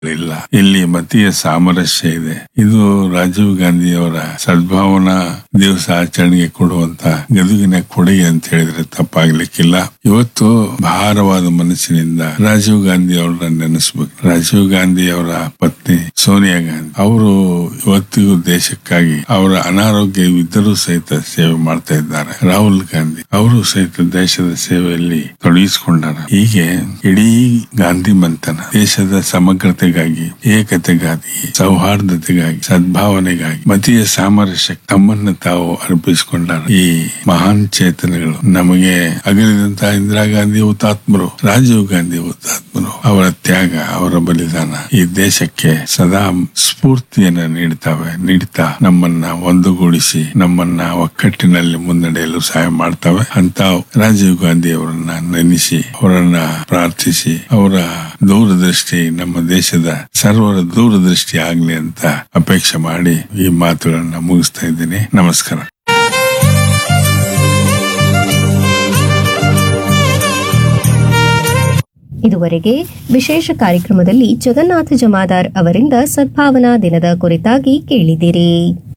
ಇಲ್ಲ ಇಲ್ಲಿ ಮತೀಯ ಸಾಮರಸ್ಯ ಇದೆ ಇದು ರಾಜೀವ್ ಗಾಂಧಿಯವರ ಸದ್ಭಾವನಾ ದಿವಸ ಆಚರಣೆಗೆ ಕೊಡುವಂತ ಗದುಗಿನ ಕೊಡುಗೆ ಅಂತ ಹೇಳಿದ್ರೆ ತಪ್ಪಾಗ್ಲಿಕ್ಕಿಲ್ಲ ಇವತ್ತು ಭಾರವಾದ ಮನಸ್ಸಿನಿಂದ ರಾಜೀವ್ ಗಾಂಧಿ ಅವರನ್ನ ನೆನೆಸ್ಬೇಕು ರಾಜೀವ್ ಗಾಂಧಿ ಅವರ ಪತ್ನಿ ಸೋನಿಯಾ ಗಾಂಧಿ ಅವರು ಇವತ್ತಿಗೂ ದೇಶಕ್ಕಾಗಿ ಅವರ ಅನಾರೋಗ್ಯವಿದ್ದರೂ ಸಹಿತ ಸೇವೆ ಮಾಡ್ತಾ ಇದ್ದಾರೆ ರಾಹುಲ್ ಗಾಂಧಿ ಅವರು ಸಹಿತ ದೇಶದ ಸೇವೆಯಲ್ಲಿ ತೊಡಗಿಸಿಕೊಂಡಾರ ಹೀಗೆ ಇಡೀ ಗಾಂಧಿ ಮಂಥನ ದೇಶದ ಸಮಗ್ರತೆಗಾಗಿ ಏಕತೆಗಾಗಿ ಸೌಹಾರ್ದತೆಗಾಗಿ ಸದ್ಭಾವನೆಗಾಗಿ ಮತೀಯ ಸಾಮರಸ್ಯ ತಮ್ಮನ್ನು ತಾವು ಅರ್ಪಿಸಿಕೊಂಡಾರ ಈ ಮಹಾನ್ ಚೇತನಗಳು ನಮಗೆ ಅಗಲಿದಂತಹ ಇಂದಿರಾ ಗಾಂಧಿ ಹುತಾತ್ಮರು ರಾಜೀವ್ ಗಾಂಧಿ ಹುತಾತ್ಮರು ಅವರ ತ್ಯಾಗ ಅವರ ಬಲಿದಾನ ಈ ದೇಶಕ್ಕೆ ಸದಾ ಸ್ಫೂರ್ತಿಯನ್ನ ನೀಡ್ತಾವೆ ನೀಡ್ತಾ ನಮ್ಮನ್ನ ಒಂದುಗೂಡಿಸಿ ನಮ್ಮನ್ನ ಒಕ್ಕಟ್ಟಿನಲ್ಲಿ ಮುನ್ನಡೆಯಲು ಸಹಾಯ ಮಾಡ್ತವೆ ಅಂತ ರಾಜೀವ್ ಗಾಂಧಿ ಅವರನ್ನ ನೆನೆಸಿ ಅವರನ್ನ ಪ್ರಾರ್ಥಿಸಿ ಅವರ ದೂರದೃಷ್ಟಿ ನಮ್ಮ ದೇಶದ ಸರ್ವರ ದೂರದೃಷ್ಟಿ ಆಗ್ಲಿ ಅಂತ ಅಪೇಕ್ಷೆ ಮಾಡಿ ಈ ಮಾತುಗಳನ್ನ ಮುಗಿಸ್ತಾ ಇದ್ದೀನಿ ನಮಸ್ಕಾರ ಇದುವರೆಗೆ ವಿಶೇಷ ಕಾರ್ಯಕ್ರಮದಲ್ಲಿ ಜಗನ್ನಾಥ ಜಮಾದಾರ್ ಅವರಿಂದ ಸದ್ಭಾವನಾ ದಿನದ ಕುರಿತಾಗಿ ಕೇಳಿದಿರಿ